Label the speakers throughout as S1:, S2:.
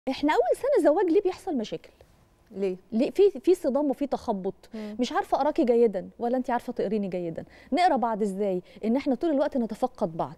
S1: احنا اول سنه زواج ليه بيحصل مشاكل
S2: ليه
S1: ليه في في صدام وفي تخبط
S2: مم.
S1: مش عارفه اقراكي جيدا ولا انت عارفه تقريني جيدا نقرا بعض ازاي ان احنا طول الوقت نتفقد بعض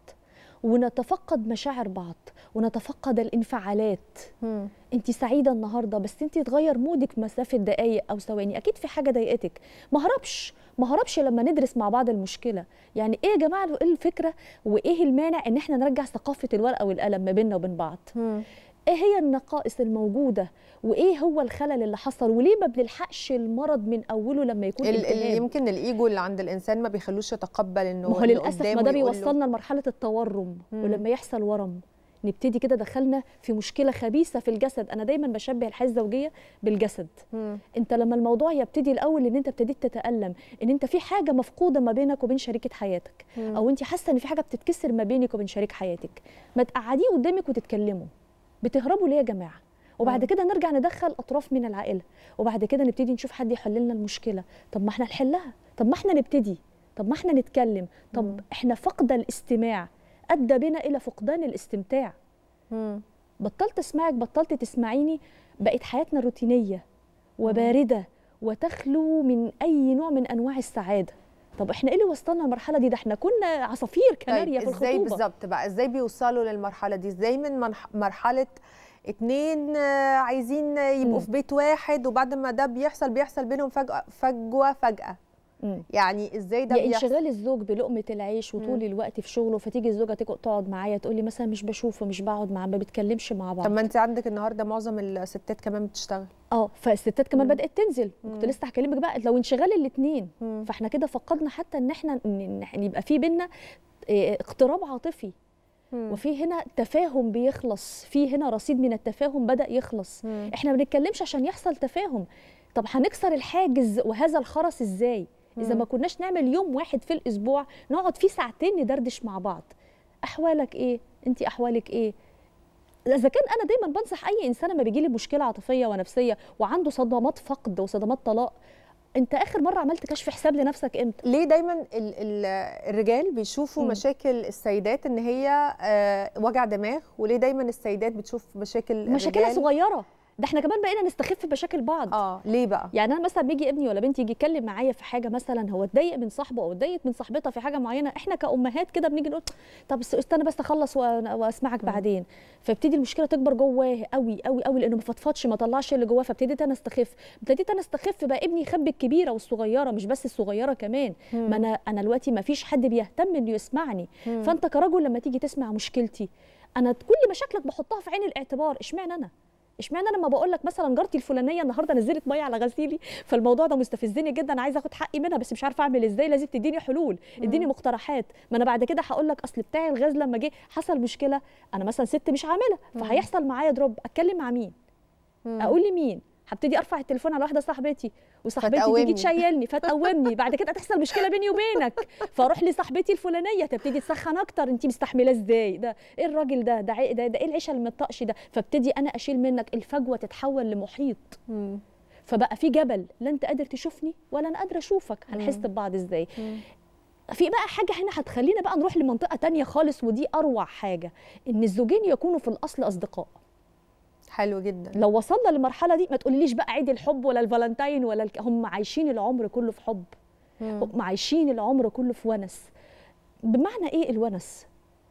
S1: ونتفقد مشاعر بعض ونتفقد الانفعالات
S2: مم.
S1: انت سعيده النهارده بس انت تغير مودك في مسافه دقائق او ثواني اكيد في حاجه ضايقتك ما هربش ما هربش لما ندرس مع بعض المشكله يعني ايه يا جماعه ايه الفكره وايه المانع ان احنا نرجع ثقافه الورقه والقلم ما بيننا وبين بعض
S2: مم.
S1: ايه هي النقائص الموجوده وايه هو الخلل اللي حصل وليه ما بنلحقش المرض من اوله لما يكون
S2: ال- ال-
S1: التهاب
S2: يمكن الايجو اللي عند الانسان ما بيخلوش يتقبل انه
S1: ما هو
S2: اللي
S1: للاسف
S2: قدامه
S1: ما ده
S2: يقول له-
S1: بيوصلنا لمرحله التورم
S2: مم.
S1: ولما يحصل ورم نبتدي كده دخلنا في مشكله خبيثه في الجسد انا دايما بشبه الحياه الزوجيه بالجسد
S2: مم.
S1: انت لما الموضوع يبتدي الاول ان انت ابتديت تتالم ان انت في حاجه مفقوده ما بينك وبين شريكه حياتك
S2: مم.
S1: او انت حاسه ان في حاجه بتتكسر ما بينك وبين شريك حياتك ما تقعديه قدامك وتتكلموا بتهربوا ليه يا جماعه وبعد
S2: مم.
S1: كده نرجع ندخل اطراف من العائله وبعد كده نبتدي نشوف حد يحل لنا المشكله طب ما احنا نحلها طب ما احنا نبتدي طب ما احنا نتكلم طب
S2: مم.
S1: احنا فقد الاستماع ادى بنا الى فقدان الاستمتاع
S2: مم.
S1: بطلت اسمعك بطلت تسمعيني بقت حياتنا روتينيه وبارده وتخلو من اي نوع من انواع السعاده طب احنا ايه اللي وصلنا للمرحله دي ده احنا كنا عصافير كناريا
S2: طيب
S1: في
S2: ازاي
S1: الخطوبه
S2: بالظبط بقى ازاي بيوصلوا للمرحله دي ازاي من منح- مرحله اتنين آه، عايزين يبقوا
S1: مم.
S2: في بيت واحد وبعد ما ده بيحصل بيحصل بينهم فجأة فجوة فجأة
S1: مم.
S2: يعني ازاي ده
S1: يا
S2: بيحصل
S1: انشغال الزوج بلقمه العيش وطول
S2: مم.
S1: الوقت في شغله فتيجي الزوجه تيجي تقعد معايا تقول لي مثلا مش بشوفه مش بقعد معاه ما بتكلمش مع بعض
S2: طب ما انت عندك النهارده معظم الستات كمان بتشتغل
S1: اه فالستات كمان
S2: مم.
S1: بدات تنزل كنت
S2: مم.
S1: لسه هكلمك بقى لو انشغال الاثنين
S2: مم.
S1: فاحنا كده فقدنا حتى ان احنا ان إن يبقى في بينا اه، اقتراب عاطفي
S2: مم.
S1: وفي هنا تفاهم بيخلص في هنا رصيد من التفاهم بدا يخلص
S2: مم.
S1: احنا ما بنتكلمش عشان يحصل تفاهم طب هنكسر الحاجز وهذا الخرس ازاي اذا
S2: مم.
S1: ما كناش نعمل يوم واحد في الاسبوع نقعد فيه ساعتين ندردش مع بعض احوالك ايه انت احوالك ايه اذا كان انا دايما بنصح اي انسان لما بيجي لي مشكله عاطفيه ونفسيه وعنده صدمات فقد وصدمات طلاق انت اخر مره عملت كشف حساب لنفسك امتى
S2: ليه دايما ال ال الرجال بيشوفوا
S1: مم.
S2: مشاكل السيدات ان هي آه، وجع دماغ وليه دايما السيدات بتشوف مشاكل
S1: مشاكلها
S2: الرجال
S1: صغيره ده احنا كمان بقينا نستخف بمشاكل بعض
S2: اه ليه بقى
S1: يعني انا مثلا بيجي ابني ولا بنتي يجي يتكلم معايا في حاجه مثلا هو اتضايق من صاحبه او اتضايق من صاحبتها في حاجه معينه احنا كامهات كده بنيجي نقول طب بس استنى بس اخلص وأ- واسمعك
S2: مم.
S1: بعدين فابتدي المشكله تكبر جواه قوي قوي قوي لانه ما فضفضش ما طلعش اللي جواه فابتديت انا استخف ابتديت انا استخف بقى ابني يخبي الكبيره والصغيره مش بس الصغيره كمان ما انا انا دلوقتي ما فيش حد بيهتم انه يسمعني
S2: مم.
S1: فانت كرجل لما تيجي تسمع مشكلتي انا كل مشاكلك بحطها في عين الاعتبار اشمعنى انا اشمعنى انا لما بقول لك مثلا جارتي الفلانيه النهارده نزلت ميه على غسيلي فالموضوع ده مستفزني جدا عايزه اخد حقي منها بس مش عارفه اعمل ازاي لازم تديني حلول اديني مقترحات ما انا بعد كده هقول لك اصل بتاعي الغاز لما جه حصل مشكله انا مثلا ست مش عامله فهيحصل معايا دروب اتكلم مع مين
S2: مم.
S1: اقول لمين هبتدي ارفع التليفون على واحده صاحبتي وصاحبتي
S2: فتقومني.
S1: تيجي تشيلني فتقومني بعد كده تحصل مشكله بيني وبينك فاروح لصاحبتي الفلانيه تبتدي تسخن اكتر انت مستحمله ازاي ده ايه الراجل ده ده, عي- ده, ده ايه العيشه اللي مطقش ده فابتدي انا اشيل منك الفجوه تتحول لمحيط
S2: مم.
S1: فبقى في جبل لا انت قادر تشوفني ولا انا قادره اشوفك هنحس ببعض ازاي
S2: مم.
S1: في بقى حاجه هنا هتخلينا بقى نروح لمنطقه تانية خالص ودي اروع حاجه ان الزوجين يكونوا في الاصل اصدقاء
S2: حلو جدا
S1: لو وصلنا للمرحله دي ما تقوليليش بقى عيد الحب ولا الفالنتاين ولا الك... هم عايشين العمر كله في حب
S2: مم.
S1: هم عايشين العمر كله في ونس بمعنى ايه الونس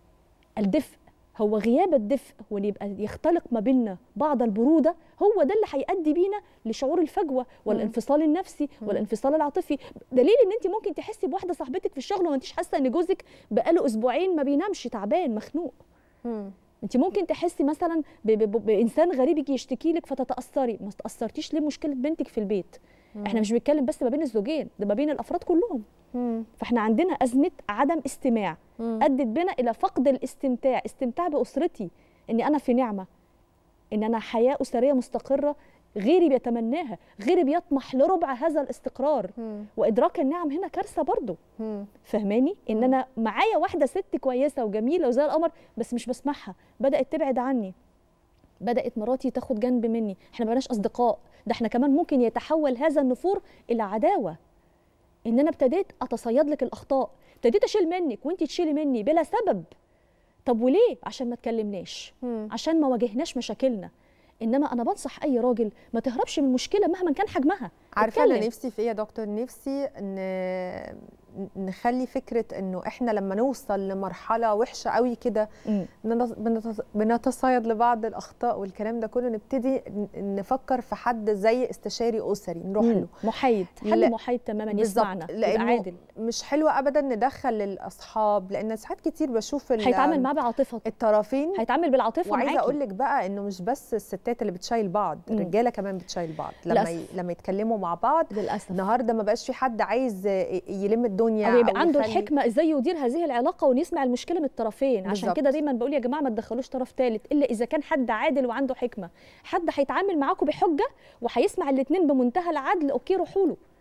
S1: الدفء هو غياب الدفء وان يبقى يختلق ما بيننا بعض البروده هو ده اللي هيؤدي بينا لشعور الفجوه والانفصال النفسي والانفصال العاطفي دليل ان انت ممكن تحسي بواحده صاحبتك في الشغل وما انتش حاسه ان جوزك بقاله اسبوعين ما بينامش تعبان مخنوق
S2: مم.
S1: انت ممكن تحسي مثلا ب- ب- ب- بانسان غريب يجي يشتكي لك فتتاثري ما تاثرتيش ليه مشكله بنتك في البيت احنا مش بنتكلم بس ما بين الزوجين ده ما بين الافراد كلهم
S2: مم.
S1: فاحنا عندنا ازمه عدم استماع
S2: مم.
S1: ادت بنا الى فقد الاستمتاع استمتاع باسرتي اني انا في نعمه ان انا حياه اسريه مستقره غيري بيتمناها غيري بيطمح لربع هذا الاستقرار
S2: مم.
S1: وادراك النعم هنا كارثه برضو
S2: مم.
S1: فهماني ان
S2: مم.
S1: انا معايا واحده ست كويسه وجميله وزي القمر بس مش بسمعها بدات تبعد عني بدات مراتي تاخد جنب مني احنا بقناش اصدقاء ده احنا كمان ممكن يتحول هذا النفور الى عداوه ان انا ابتديت اتصيد لك الاخطاء ابتديت اشيل منك وانت تشيلي مني بلا سبب طب وليه عشان ما اتكلمناش
S2: مم.
S1: عشان ما واجهناش مشاكلنا انما انا بنصح اي راجل ما تهربش من المشكله مهما كان حجمها
S2: عارفه انا
S1: اتكلم.
S2: نفسي في ايه يا دكتور نفسي ان نخلي فكره انه احنا لما نوصل لمرحله وحشه قوي كده
S1: مم.
S2: بنت- بنت- بنتصيد لبعض الاخطاء والكلام ده كله نبتدي ن- نفكر في حد زي استشاري اسري نروح
S1: مم.
S2: له
S1: محايد حد
S2: لا،
S1: محايد تماما
S2: بالظبط،
S1: يسمعنا يبقى
S2: لأنه
S1: عادل
S2: مش حلوه ابدا ندخل الاصحاب لان ساعات كتير بشوف ال-
S1: هيتعامل معاه بعاطفه
S2: الطرفين
S1: هيتعامل بالعاطفه
S2: وعايزه
S1: معاكي
S2: اقول لك بقى انه مش بس الستات اللي بتشيل بعض
S1: مم.
S2: الرجاله كمان بتشيل بعض لما ي...
S1: للأسف.
S2: لما يتكلموا مع بعض
S1: للاسف
S2: النهارده ما بقاش في حد عايز ي- يلم الدنيا
S1: او يبقى
S2: أو
S1: عنده
S2: يخلي-
S1: الحكمه ازاي يدير هذه العلاقه ونسمع المشكله من الطرفين عشان
S2: بالظبط.
S1: كده دايما بقول يا جماعه ما تدخلوش طرف ثالث الا اذا كان حد عادل وعنده حكمه حد هيتعامل معاكم بحجه وهيسمع الاثنين بمنتهى العدل اوكي روحوا له